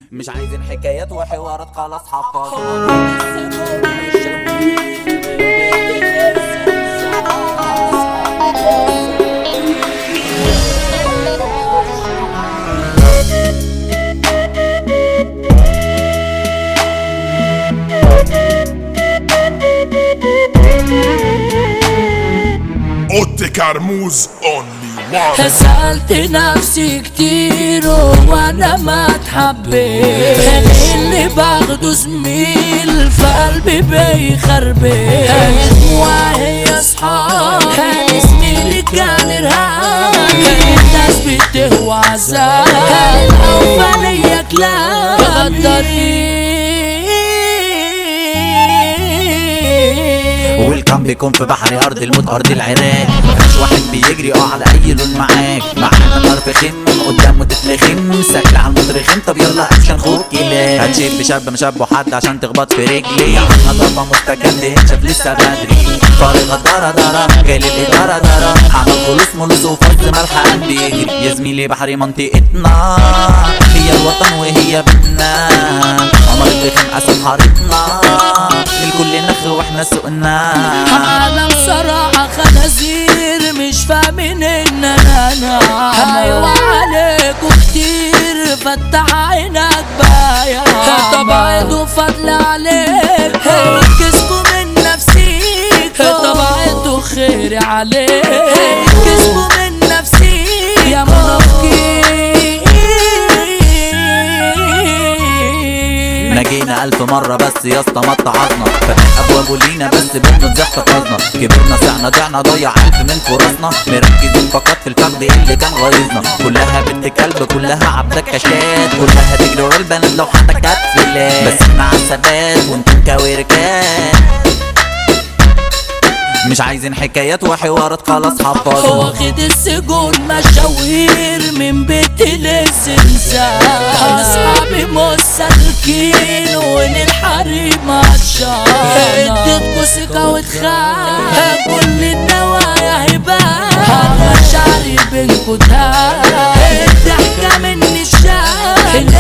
مش عايزين حكايات وحوارات خلاص حفظنا اوتي كرموز اونلي وان سألت نفسي كتير وانا ما اتحبيت اللي باخده زميل في قلبي بيخربي وهي اصحاب زميلي كان ارهاب الناس بتهوى عذاب الاولية كلاب غدارين والكم بيكون في بحر ارض الموت ارض العراق مفيش واحد بيجري اه على اي لون معاك معانا طرف خم قدامه تتلخم ساكل على المترخم طب يلا اكشن خوك كلاب هتشيب بشاب مشابه حد عشان تخبط في رجلي عملنا ضربه مستجد شاف لسه بدري فارغ الدارة دارة جاي للإدارة دارة عمل خلوص ملوس وفز ملحق بيجري يا زميلي بحري منطقتنا هي الوطن وهي بيتنا عمر الرخم أسد حارتنا الكل نخ واحنا سوقنا انا بصراحة خنازير مش فاهمين ان انا انا ايوه عليكوا كتير فتح عينك بايا طب عيدوا فضل عليك كسبوا من نفسيك طب عيدوا خير عليك كسبوا من نفسيك يا منافقين نجينا ألف مرة بس يا اسطى ما اتعظنا فتح أبوابه لينا بس بنت ضحك قصنا كبرنا سعنا ضعنا ضيع ألف من فرصنا مركزين فقط في الفقد اللي كان غيظنا كلها بنت كلب كلها عبدك كشات كلها تجري ورا البنات لو حتى كانت فلات بس احنا على الثبات وانتم كوركات مش عايزين حكايات وحوارات خلاص حفظنا واخد السجون مشاوير من بيت للزنزان اصحابي مسالكين وين الحريم عطشان اديتكوا ثقة وتخان كل النوايا هبان مشاعري بينكوا تهان الضحكة مني الشام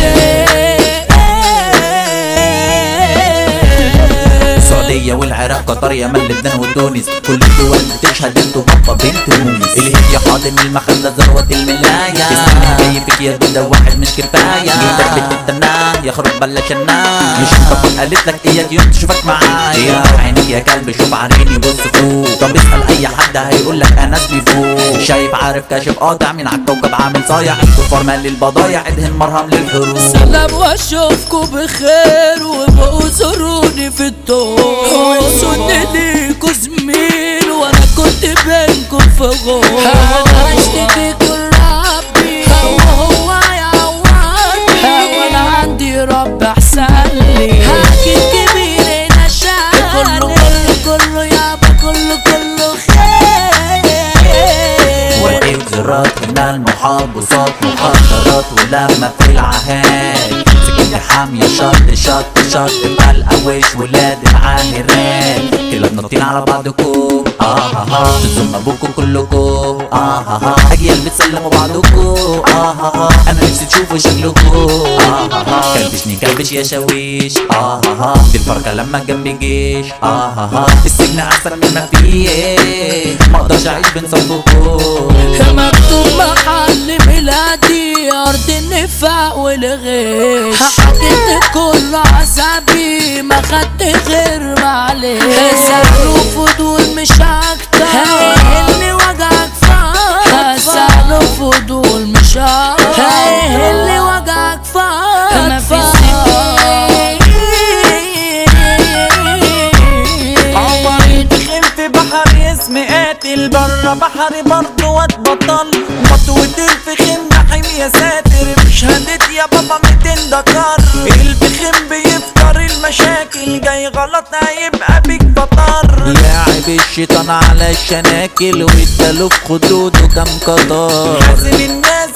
السعودية والعراق قطر يمن لبنان وتونس كل الدول بتشهد انتوا بابا بنت مونس الهي حاضن المخلة ذروة الملاية اسمها جاي فيك يا دودة واحد مش كفاية جيتك بتستناه يخرج بلشناه مش بابا قالت لك اياك يوم تشوفك معايا عينك يا كلب شوف عريني بص فوق طب اسأل اي حد هيقول لك انا اسمي فوق شايف عارف كاشف قاطع مين عالكوكب عامل صايع انتوا فرمان للبضايع ادهن مرهم للحروب سلام واشوفكوا بخير وبقوا زوروني في الدور وانسوني ليكوا زميل وانا كنت بينكم في غور انا اشتكيكوا لربي وهو يعوضني وانا عندي رب احسن لي حكي كبير نشاني كله كله كله يابا كله كله خير وقف زرات هنا المحافظات مخدرات ولما في العهاد سكت حامية شط شط شط القوش ولاد العاهرات كلاب نطين على بعضكو اه ها ها تزم ابوكو كلكو اه ها ها اجيال بتسلموا بعضكو اه ها ها انا نفسي تشوفوا شكلكو اه ها ها كلبشني كلبش يا شاويش اه ها ها دي الفرقة لما جنبي جيش اه ها ها السجن احسن من ما فيه ما اقدرش اعيش بين صفكو مكتوب محل ميلادي أرض النفاق والغش حكيت كل عذابي ما خدت غير معلش سألوا فضول مش أكتر اللي وجعك فات سألوا فضول مش أكتر اللي وجعك فات ما عمري دخل في بحر اسمي قاتل برا بحري برضه واتبطل مطوة الفخم نحيم يا ساتر بشهادة يا بابا ميتين ده كر الفخم بيفطر المشاكل جاي غلط هيبقى بيك بطر لاعب الشيطان على الشناكل واداله في خدوده كام قطار حازم الناس في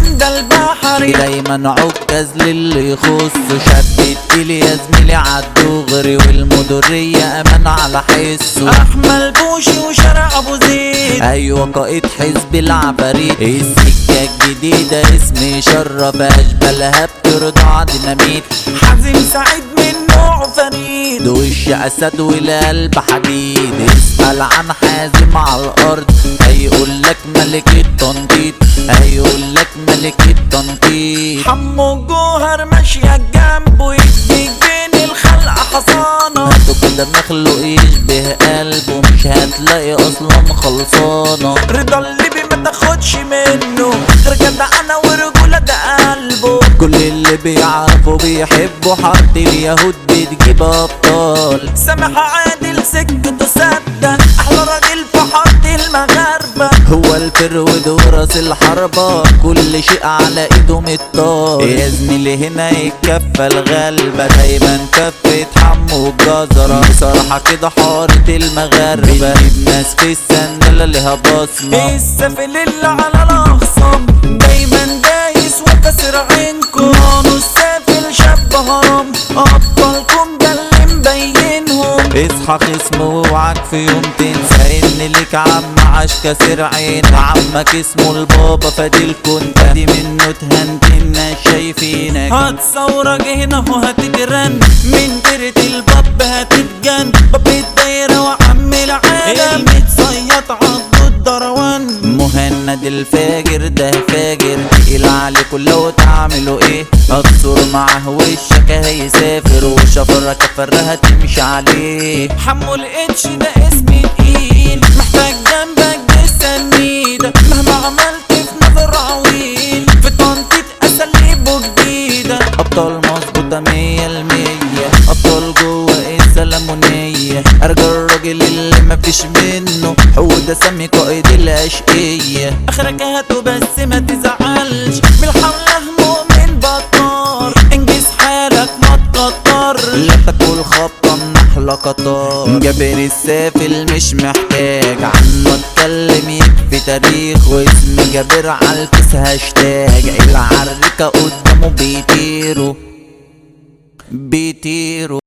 من ده البحري دايما عكاز للي يخصه شد تقيل يا زميلي عالدغري والمدورية امان على حسه احمل بوشي وشارع ابو زيد ايوه قائد حزب العفاريت السكة الجديدة اسمي شرف اشبالها بترضع ديناميت حازم سعيد من نوعه فريد وش اسد والقلب حديد اسأل عن حازم على الارض هيقول لك ملك التنطيط هيقول لك ملك التنطيط حمو جوهر ماشية جنبه يديك بين الخلق حصانة هاتوا كده مخلوق يشبه قلبه مش هتلاقي اصلا خلصانة رضا الليبي ما تاخدش منه غير جدعنة ورجولة ده قلبه كل اللي بيعرفوا بيحبوا حرب اليهود بتجيب ابطال سامح عادل سكته سادة احلى راجل في حارة المغاربة هو الفرود وراس الحربة كل شيء على ايده متطار يا زميلي هنا الكفة الغلبة دايما كفة حمو الجزرة بصراحة كده حارة المغاربة بتجيب ناس في السندلة ليها بصمة السفل اللي على الاخصام دايما دايس وكسر عينكم رانو السافل شاب هرم ابطالكم ده اللي مبينهم اصحى خصم واوعك في يوم تنسى ان ليك عم عاش كسر عين عمك اسمه البابا فادي كنت دي منه تهنت الناس شايفينك هتصورك هنا وهتترن من ديرة الباب هتتجن باب الدايرة وعم العالم المتصيط عضو الدروان مهند الفاجر ده فاجر تقيل عليكوا لو تعملوا ايه هتصور معاه وشك هيسافر وشفرة كفرها تمشي عليه حمو الاتش ده اسمي تقيل محتاج جنبك بالسنيدة مهما عملت في نظر عويل في تنطيط اساليبه جديدة ابطال مظبوطة مية المية ابطال جوه السلمونية ارجى الراجل اللي مفيش منه هو ده سمي قائد الاشقية اخرك هاته بس ما تزعلش بالحملة مؤمن بطار انجز حالك ما تكترش لا تاكل خبطة من احلى قطار جابر السافل مش محتاج عنه اتكلم يكفي تاريخ واسم جابر عالكس هاشتاج العركة قدامه بيطيروا بيطيروا